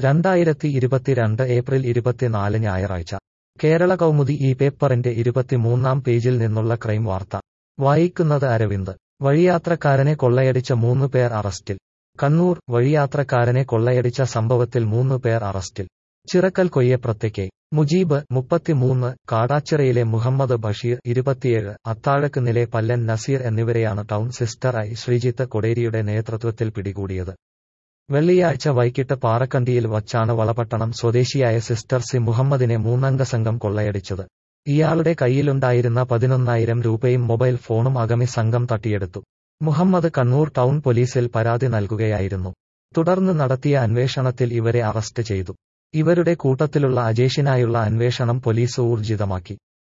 രണ്ടായിരത്തി ഇരുപത്തിരണ്ട് ഏപ്രിൽ ഇരുപത്തിനാല് ഞായറാഴ്ച കേരള കൗമുദി ഈ പേപ്പറിന്റെ ഇരുപത്തിമൂന്നാം പേജിൽ നിന്നുള്ള ക്രൈം വാർത്ത വായിക്കുന്നത് അരവിന്ദ് വഴിയാത്രക്കാരനെ കൊള്ളയടിച്ച മൂന്ന് പേർ അറസ്റ്റിൽ കണ്ണൂർ വഴിയാത്രക്കാരനെ കൊള്ളയടിച്ച സംഭവത്തിൽ മൂന്ന് പേർ അറസ്റ്റിൽ ചിറക്കൽ കൊയ്യപ്രത്തേക്ക് മുജീബ് മുപ്പത്തിമൂന്ന് കാടാച്ചിറയിലെ മുഹമ്മദ് ബഷീർ ഇരുപത്തിയേഴ് അത്താഴക്കുന്നിലെ പല്ലൻ നസീർ എന്നിവരെയാണ് ടൗൺ സിസ്റ്ററായി ശ്രീജിത്ത് കൊടേരിയുടെ നേതൃത്വത്തിൽ പിടികൂടിയത് വെള്ളിയാഴ്ച വൈകിട്ട് പാറക്കണ്ടിയിൽ വച്ചാണ് വളപട്ടണം സ്വദേശിയായ സിസ്റ്റർ സി മുഹമ്മദിനെ മൂന്നംഗ സംഘം കൊള്ളയടിച്ചത് ഇയാളുടെ കയ്യിലുണ്ടായിരുന്ന പതിനൊന്നായിരം രൂപയും മൊബൈൽ ഫോണും അഗമി സംഘം തട്ടിയെടുത്തു മുഹമ്മദ് കണ്ണൂർ ടൗൺ പോലീസിൽ പരാതി നൽകുകയായിരുന്നു തുടർന്ന് നടത്തിയ അന്വേഷണത്തിൽ ഇവരെ അറസ്റ്റ് ചെയ്തു ഇവരുടെ കൂട്ടത്തിലുള്ള അജേഷിനായുള്ള അന്വേഷണം പോലീസ് ഊർജിതമാക്കി